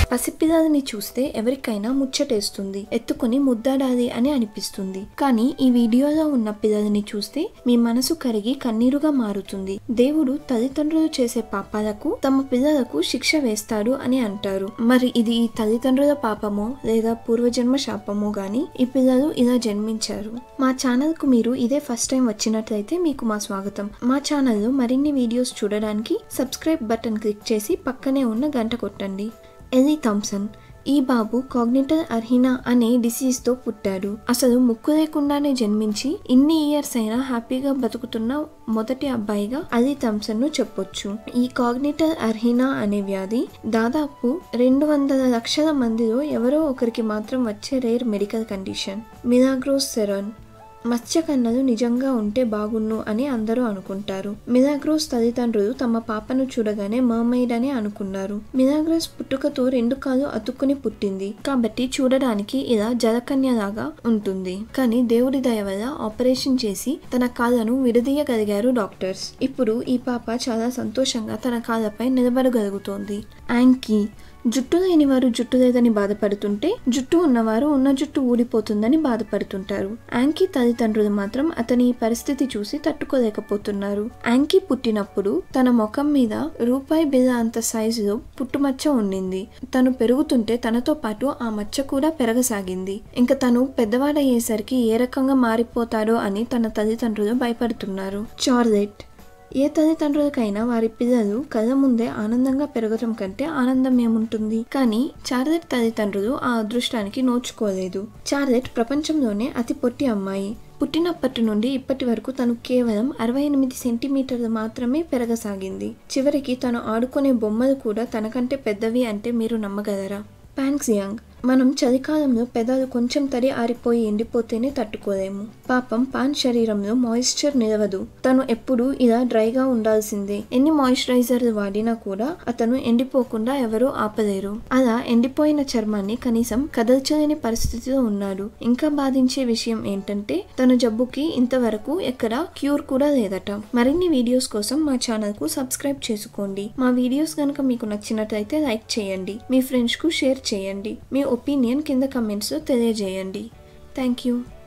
పసిపిల్లలని చూస్తే ఎవరికైనా ముచ్చటేస్తుంది ఎత్తుకుని ముద్దాడాలి అని అనిపిస్తుంది కానీ ఈ వీడియోలో ఉన్న పిల్లలని చూస్తే మీ మనసు కరిగి కన్నీరుగా మారుతుంది దేవుడు తల్లిదండ్రులు చేసే పాపాలకు తమ పిల్లలకు శిక్ష వేస్తాడు అని అంటారు మరి ఇది ఈ తల్లిదండ్రుల పాపమో లేదా పూర్వజన్మ శాపమో గాని ఈ పిల్లలు ఇలా జన్మించారు మా ఛానల్ కు మీరు ఇదే ఫస్ట్ టైం వచ్చినట్లయితే మీకు మా స్వాగతం మా ఛానల్లో మరిన్ని వీడియోస్ చూడడానికి సబ్స్క్రైబ్ బటన్ క్లిక్ చేసి పక్కనే ఉన్న గంట కొట్టండి ఎలీ థామ్సన్ ఈ బాబు కాగ్నిటల్ అర్హినా అనే డిసీజ్ తో పుట్టాడు అసలు ముక్కు లేకుండానే జన్మించి ఇన్ని ఇయర్స్ అయినా హ్యాపీగా బతుకుతున్న మొదటి అబ్బాయిగా అలీ థామ్సన్ ను చెప్పొచ్చు ఈ కాగ్నిటల్ అర్హినా అనే వ్యాధి దాదాపు రెండు వందల లక్షల మందిలో ఎవరో ఒకరికి మాత్రం వచ్చే rare medical condition Milagros Ceron మత్స్య కన్నలు నిజంగా ఉంటే బాగున్ను అని అందరూ అనుకుంటారు మిలాగ్రోస్ తల్లిదండ్రులు తమ పాపను చూడగానే మర్మైడ్ అని అనుకున్నారు మిలాగ్రోస్ పుట్టుకతో రెండు కాళ్ళు అతుక్కుని పుట్టింది కాబట్టి చూడడానికి ఇలా జలకన్యలాగా ఉంటుంది కానీ దేవుడి దయ వల్ల ఆపరేషన్ చేసి తన కాళ్ళను విడదీయగలిగారు డాక్టర్స్ ఇప్పుడు ఈ పాప చాలా సంతోషంగా తన కాళ్ళపై నిలబడగలుగుతోంది యాంకీ జుట్టు లేని వారు జుట్టు లేదని బాధపడుతుంటే జుట్టు ఉన్నవారు ఉన్న జుట్టు ఊడిపోతుందని బాధపడుతుంటారు యాంకీ తల్లిదండ్రులు మాత్రం అతని ఈ పరిస్థితి చూసి తట్టుకోలేకపోతున్నారు యాంకీ పుట్టినప్పుడు తన ముఖం మీద రూపాయి బిల్ల అంత సైజులో పుట్టుమచ్చ ఉండింది తను పెరుగుతుంటే తనతో పాటు ఆ మచ్చ కూడా పెరగసాగింది ఇంకా తను పెద్దవాడయ్యేసరికి ఏ రకంగా మారిపోతాడో అని తన తల్లిదండ్రులు భయపడుతున్నారు చార్లెట్ ఏ తల్లిదండ్రులకైనా వారి పిల్లలు కళ్ళ ముందే ఆనందంగా పెరగటం కంటే ఆనందం ఏముంటుంది కానీ చార్లెట్ తల్లిదండ్రులు ఆ అదృష్టానికి నోచుకోలేదు చార్లెట్ ప్రపంచంలోనే అతి పొట్టి అమ్మాయి పుట్టినప్పటి నుండి ఇప్పటి వరకు తను కేవలం అరవై ఎనిమిది సెంటీమీటర్లు మాత్రమే పెరగసాగింది చివరికి తను ఆడుకునే బొమ్మలు కూడా తనకంటే పెద్దవి అంటే మీరు నమ్మగలరా ప్యాంక్సియాంగ్ మనం చలికాలంలో పెదాలు కొంచెం తడి ఆరిపోయి ఎండిపోతేనే తట్టుకోలేము పాపం పాన్ శరీరంలో మాయిశ్చర్ నిలవదు తను ఎప్పుడు ఇలా డ్రైగా ఉండాల్సిందే ఎన్ని మాయిశ్చరైజర్లు వాడినా కూడా అతను ఎండిపోకుండా ఎవరూ ఆపలేరు అలా ఎండిపోయిన చర్మాన్ని కనీసం కదల్చలేని పరిస్థితిలో ఉన్నాడు ఇంకా బాధించే విషయం ఏంటంటే తన జబ్బుకి ఇంతవరకు ఎక్కడ క్యూర్ కూడా లేదట మరిన్ని వీడియోస్ కోసం మా ఛానల్ కు సబ్స్క్రైబ్ చేసుకోండి మా వీడియోస్ కనుక మీకు నచ్చినట్లయితే లైక్ చేయండి మీ ఫ్రెండ్స్ కు షేర్ చేయండి మీ ఒపీనియన్ కింద కమెంట్స్లో తెలియజేయండి థ్యాంక్ యూ